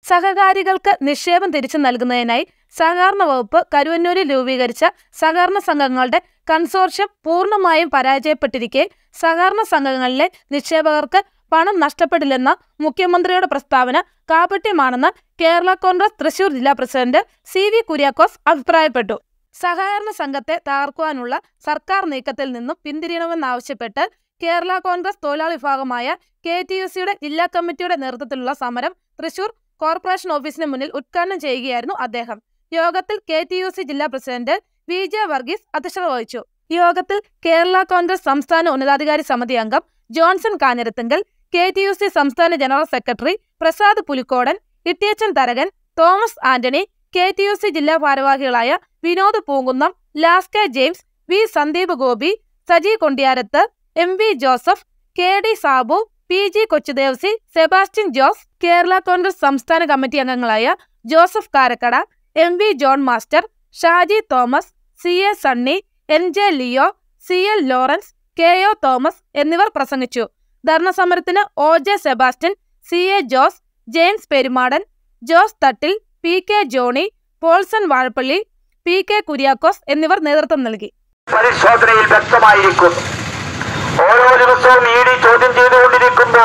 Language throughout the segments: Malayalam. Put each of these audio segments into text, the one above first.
സഹകാരികൾക്ക് നിക്ഷേപം തിരിച്ചു നൽകുന്നതിനായി സഹകരണ വകുപ്പ് കരുവന്നൂരിൽ രൂപീകരിച്ച സഹകരണ സംഘങ്ങളുടെ കൺസോർഷ്യം പൂർണ്ണമായും പരാജയപ്പെട്ടിരിക്കെ സഹകരണ സംഘങ്ങളിലെ നിക്ഷേപകർക്ക് പണം നഷ്ടപ്പെടില്ലെന്ന മുഖ്യമന്ത്രിയുടെ പ്രസ്താവന കാപട്യമാണെന്ന് കേരള കോൺഗ്രസ് തൃശൂർ ജില്ലാ പ്രസിഡന്റ് സി വി കുര്യാക്കോസ് അഭിപ്രായപ്പെട്ടു സഹകരണ സംഘത്തെ തകർക്കുവാനുള്ള സർക്കാർ നീക്കത്തിൽ നിന്നും പിന്തിരിയണമെന്നാവശ്യപ്പെട്ട് കേരള കോൺഗ്രസ് തൊഴിലാളി വിഭാഗമായ കെ ടി യു സിയുടെ ജില്ലാ കമ്മിറ്റിയുടെ നേതൃത്വത്തിലുള്ള സമരം തൃശൂർ കോർപ്പറേഷൻ ഓഫീസിന് മുന്നിൽ ഉദ്ഘാടനം ചെയ്യുകയായിരുന്നു അദ്ദേഹം യോഗത്തിൽ കെ ടി യു സി ജില്ലാ പ്രസിഡന്റ് വി ജെ വർഗീസ് അധ്യക്ഷത വഹിച്ചു യോഗത്തിൽ കേരള കോൺഗ്രസ് സംസ്ഥാന ഉന്നതാധികാരി സമിതി അംഗം Johnson Kanjirathinkal K T U C സംസ്ഥാന general secretary Prasad Pulikkodan Ittiyachan Tharakan Thomas Antony K T U C ജില്ലാ ഭാരവാഹികളായ വിനോദ് പൂങ്കുന്നം ലാസ് K James V Sandeep Gopi Saji Kondiyarath M V Joseph K D Sabu P G Kochudevasi Sebastian Jose Kerala Congress സംസ്ഥാന കമ്മിറ്റി അംഗങ്ങളായ Joseph Karakkada M V John master Shaji Thomas C A Sunny N J Leo C L Lawrence K O Thomas എന്നിവർ പ്രസംഗിച്ചു ധർണ സമരത്തിന് O J Sebastian C A Jose James Perumadan Jose Thattil P K Johny Paulson Vazhappally P K Kuriakose എന്നിവർ നേതൃത്വം നൽകി പരിശോധനയിൽ വ്യക്തമായിരിക്കുന്നു ഓരോ ദിവസവും ഇ ഡി ചോദ്യം ചെയ്തുകൊണ്ടിരിക്കുമ്പോ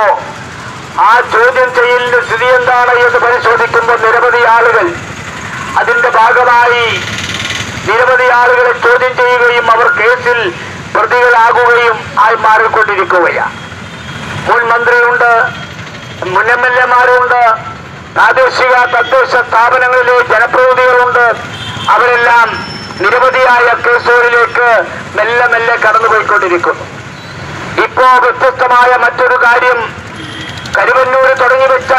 ആ ചോദ്യം ചെയ്യലിന്റെ സ്ഥിതി എന്താണ് എന്ന് പരിശോധിക്കുമ്പോൾ നിരവധി ആളുകൾ അതിന്റെ ഭാഗമായി നിരവധി ആളുകളെ ചോദ്യം ചെയ്യുകയും അവർ കേസിൽ പ്രതികളാകുകയും ആയി മാറിക്കൊണ്ടിരിക്കുകയാണ് മുൻ മന്ത്രിയുണ്ട് മുൻ എം എൽ എമാരുണ്ട് പ്രാദേശിക തദ്ദേശ സ്ഥാപനങ്ങളിലെ ജനപ്രതിനിധികളുണ്ട് അവരെല്ലാം നിരവധിയായ കേസുകളിലേക്ക് മെല്ലെ മെല്ലെ കടന്നുപോയിക്കൊണ്ടിരിക്കുന്നു ഇപ്പോ വ്യത്യസ്തമായ മറ്റൊരു കാര്യം കരുവന്നൂര് തുടങ്ങി വെച്ച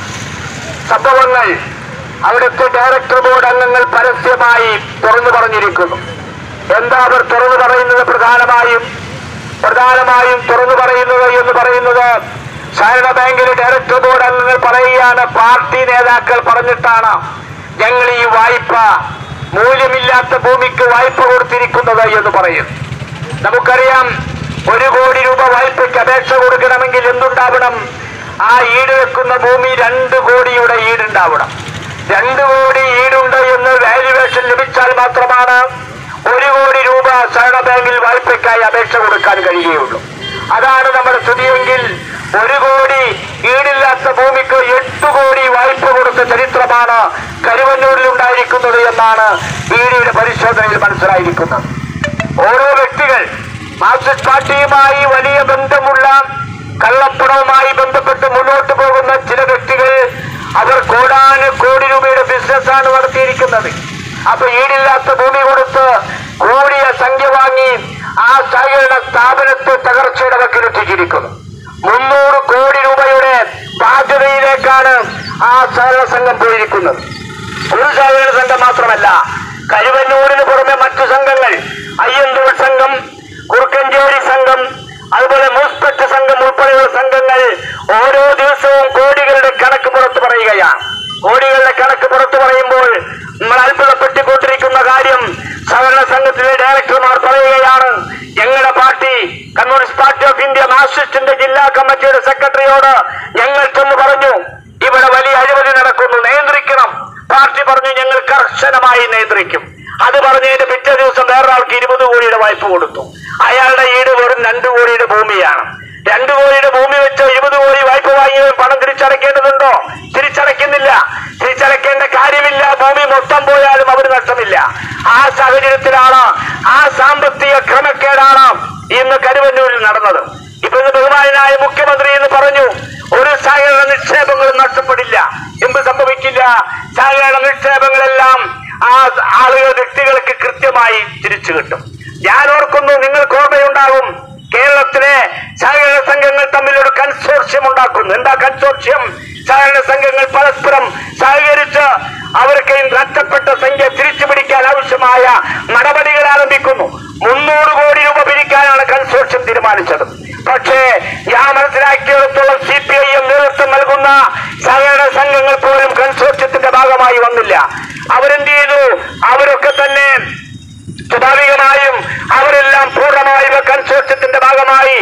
സംഭവങ്ങൾ അവിടുത്തെ ഡയറക്ടർ ബോർഡ് അംഗങ്ങൾ പരസ്യമായി തുറന്നു പറഞ്ഞിരിക്കുന്നു എന്താ അവർ തുറന്നു പറയുന്നത് പ്രധാനമായും പ്രധാനമായും തുറന്നു പറയുന്നത് എന്ന് പറയുന്നത് സഹകരണ ബാങ്കിലെ ഡയറക്ടർ ബോർഡ് അംഗങ്ങൾ പറയുകയാണ് പാർട്ടി നേതാക്കൾ പറഞ്ഞിട്ടാണ് ഞങ്ങൾ ഈ വായ്പ മൂല്യമില്ലാത്ത ഭൂമിക്ക് വായ്പ കൊടുത്തിരിക്കുന്നത് എന്ന് പറയും നമുക്കറിയാം ഒരു കോടി രൂപ വായ്പയ്ക്ക് അപേക്ഷ കൊടുക്കണമെങ്കിൽ എന്തുണ്ടാവണം ആ ഈട് വെക്കുന്ന ഭൂമി രണ്ട് കോടിയുടെ ഈടുണ്ടാവണം രണ്ട് കോടി ഈടുണ്ട് എന്ന് വാല്യുവേഷൻ ലഭിച്ചാൽ മാത്രമാണ് ഒരു കോടി രൂപ സഹകരണ ബാങ്കിൽ വായ്പയ്ക്കായി അപേക്ഷ കൊടുക്കാൻ കഴിയുകയുള്ളൂ അതാണ് നമ്മുടെ സ്ഥിതിയെങ്കിൽ ഒരു കോടി ഈടില്ലാത്ത ഭൂമിക്ക് എട്ട് കോടി വായ്പ കൊടുത്ത ചരിത്രമാണ് കരുവന്നൂരിൽ ഉണ്ടായിരിക്കുന്നത് എന്നാണ് ഇ ഡിയുടെ പരിശോധനയിൽ മനസ്സിലായിരിക്കുന്നത് ഓരോ വ്യക്തികൾ മാർക്സിസ്റ്റ് പാർട്ടിയുമായി വലിയ ബന്ധമുള്ള കള്ളപ്പണവുമായി ബന്ധപ്പെട്ട് മുന്നോട്ട് പോകുന്ന ചില വ്യക്തികൾ അവർ കോടാന് കോടി രൂപയുടെ ബിസിനസ്സാണ് നടത്തിയിരിക്കുന്നത് അപ്പൊ ഈടില്ലാത്ത ഭൂമി കൊടുത്ത് കൂടിയ സംഖ്യ വാങ്ങി ആ സഹകരണ സ്ഥാപനത്തെ തകർച്ചയുടെ വക്കിലെത്തിച്ചിരിക്കുന്നു മുന്നൂറ് കോടി രൂപയുടെ ബാധ്യതയിലേക്കാണ് ആ സഹകരണ സംഘം പോയിരിക്കുന്നത് ഒരു സഹകരണ സംഘം മാത്രമല്ല കരുവന്നൂരിന് പുറമെ മറ്റു സംഘങ്ങൾ അയ്യന്തൂർ സംഘം കുറുക്കഞ്ചേരി സംഘം അതുപോലെ മൂസ്പെട്ട് സംഘം ഉൾപ്പെടെയുള്ള സംഘങ്ങൾ ഓരോ ദിവസവും കോടികളുടെ കണക്ക് പുറത്തു പറയുകയാണ് കോടികളുടെ കണക്ക് പുറത്തു പറയുമ്പോൾ നമ്മൾ അത്ഭുതപ്പെട്ടുകൊണ്ടിരിക്കുന്ന കാര്യം സഹകരണ സംഘത്തിലെ ഡയറക്ടർമാർ പറയുകയാണ് ഞങ്ങളുടെ party communist party of India മാർക്സിസ്റ്റിന്റെ ജില്ലാ കമ്മിറ്റിയുടെ സെക്രട്ടറിയോട് ഞങ്ങൾ ചെന്ന് പറഞ്ഞു ഇവിടെ വലിയ അഴിമതി നടക്കുന്നു നിയന്ത്രിക്കണം പാർട്ടി പറഞ്ഞു ഞങ്ങൾ കർശനമായി നിയന്ത്രിക്കും അത് പറഞ്ഞതിന്റെ പിറ്റേ ദിവസം വേറൊരാൾക്ക് ഇരുപത് കോടിയുടെ വായ്പ കൊടുത്തു അയാളുടെ ഈട് വെറും രണ്ടു കോടിയുടെ ഭൂമിയാണ് രണ്ടു കോടിയുടെ ഭൂമി വെച്ച് ഇരുപത് കോടി വായ്പ വാങ്ങിയവൻ പണം തിരിച്ചടയ്ക്കേണ്ടതുണ്ടോ തിരിച്ചടയ്ക്കുന്നില്ല തിരിച്ചടയ്ക്കേണ്ട കാര്യമില്ല ഭൂമി മൊത്തം പോയാലും അവന് നഷ്ടമില്ല ആ സാഹചര്യത്തിലാണ് ആ സാമ്പത്തിക ക്രമക്കേടാണ് ഇന്ന് കരുവന്നൂരിൽ നടന്നത് ഇപ്പൊ ഇന്ന് ബഹുമാനായ മുഖ്യമന്ത്രി എന്ന് പറഞ്ഞു ഒരു സഹകരണ നിക്ഷേപങ്ങളും നഷ്ടപ്പെടില്ല എന്ത് സംഭവിക്കില്ല സഹകരണ നിക്ഷേപങ്ങളെല്ലാം ആ ആളുകൾ വ്യക്തികൾക്ക് കൃത്യമായി തിരിച്ചു കിട്ടും ഞാൻ ഓർക്കുന്നു നിങ്ങൾക്ക് ഓർമ്മയുണ്ടാകും കേരളത്തിലെ സഹകരണ സംഘങ്ങൾ തമ്മിൽ ഒരു കൺസോർഷ്യം ഉണ്ടാക്കുന്നു എന്താ കൺസോർഷ്യം സഹകരണ സംഘങ്ങൾ പരസ്പരം സഹകരിച്ച് അവർക്ക് ഈ നഷ്ടപ്പെട്ട സംഖ്യ തിരിച്ചു പിടിക്കാൻ ആവശ്യമായ നടപടികൾ ആരംഭിക്കുന്നു മുന്നൂറ് കോടി രൂപ പിരിക്കാനാണ് കൺസോർഷ്യം തീരുമാനിച്ചത് പക്ഷേ ഞാൻ മനസ്സിലാക്കിയിടത്തോളം സി പി ഐ എം നേതൃത്വം നൽകുന്ന സഹകരണ സംഘങ്ങൾ പോലും കൺസോർഷ്യത്തിന്റെ ഭാഗമായി വന്നില്ല അവരെന്ത് ചെയ്തു അവരൊക്കെ തന്നെ സ്വാഭാവികമായും അവരെല്ലാം പൂർണ്ണമായി കൺസോർഷ്യത്തിന്റെ ഭാഗമായി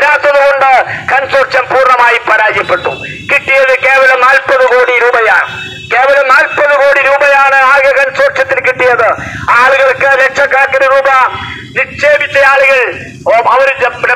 വരാത്തതുകൊണ്ട് കൺസോർഷ്യം പൂർണ്ണമായി പരാജയപ്പെട്ടു കിട്ടിയത് കേവലം നാൽപ്പത് കോടി രൂപയാണ് നിക്ഷേപിച്ച ആളുകൾ ഓ, അവർ